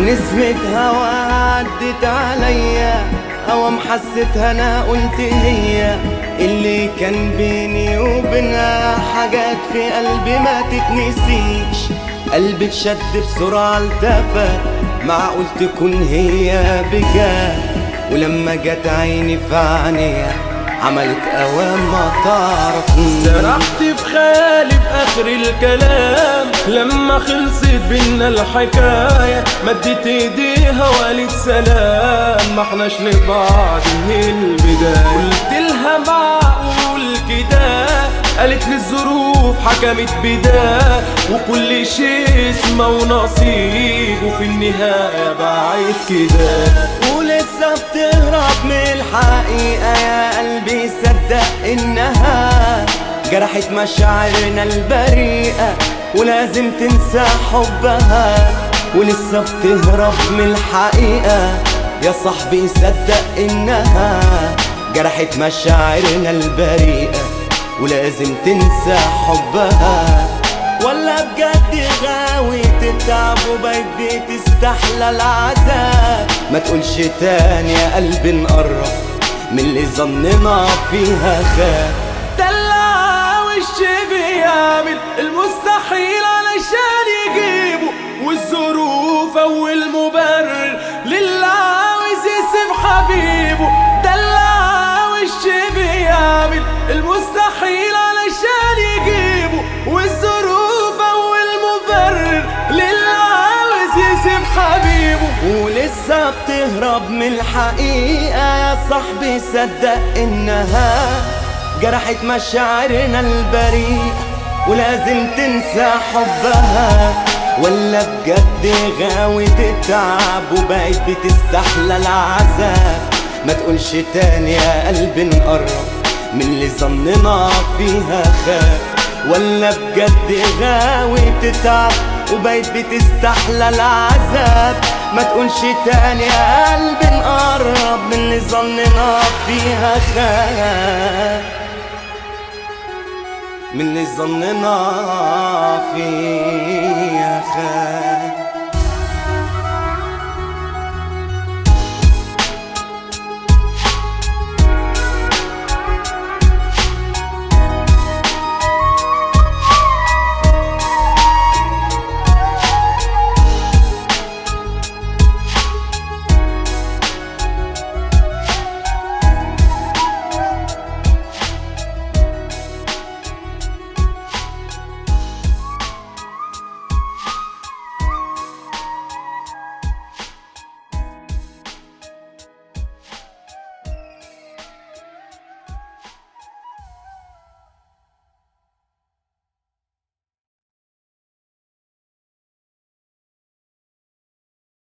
نسمة هوا عدت عليا أوام حسيتها أنا قلت هي اللي كان بيني وبينها حاجات في قلبي ما تتنسيش قلبي اتشد بسرعة التفت معقول تكون هي بجد ولما جت عيني في عينيها عملت اوام ما تعرفنيش سرحت في خيالي بآخر الكلام لما خلصت بينا الحكاية مدت ايديها وقالت سلام ما احناش لبعض من البداية قلت لها معقول كده قالت لي الظروف حكمت بدا وكل شيء اسمه ونصيب وفي النهاية بعيد كده ولسه بتهرب من الحقيقة يا قلبي صدق إنها جرحت مشاعرنا البريئة ولازم تنسى حبها ولسه بتهرب من الحقيقة يا صاحبي صدق إنها جرحت مشاعرنا البريئة ولازم تنسى حبها ولا بجد غاوي تتعب وبقيت بتستحلى العذاب ما تقولش تاني يا قلبي نقرب من اللي ظننا فيها خاف دلع وش بيعمل المستحيل علشان يجيبه والظروف اول مبرر للي عاوز يسيب حبيبه دلع وش بيعمل المستحيل علشان يجيبه والظروف اول مبرر للي عاوز يسيب حبيبه ولسه بتهرب من الحقيقة يا صاحبي صدق إنها جرحت مشاعرنا البريئة ولازم تنسى حبها ولا بجد غاوي تتعب وبقيت بتستحلى العذاب ما تقولش تاني يا قلبي نقرب من اللي ظننا فيها خاف ولا بجد غاوي تتعب وبقيت بتستحلى العذاب ما تقولش تاني يا قلبي نقرب من اللي ظننا فيها خاف من اللي ظننا فيها خاف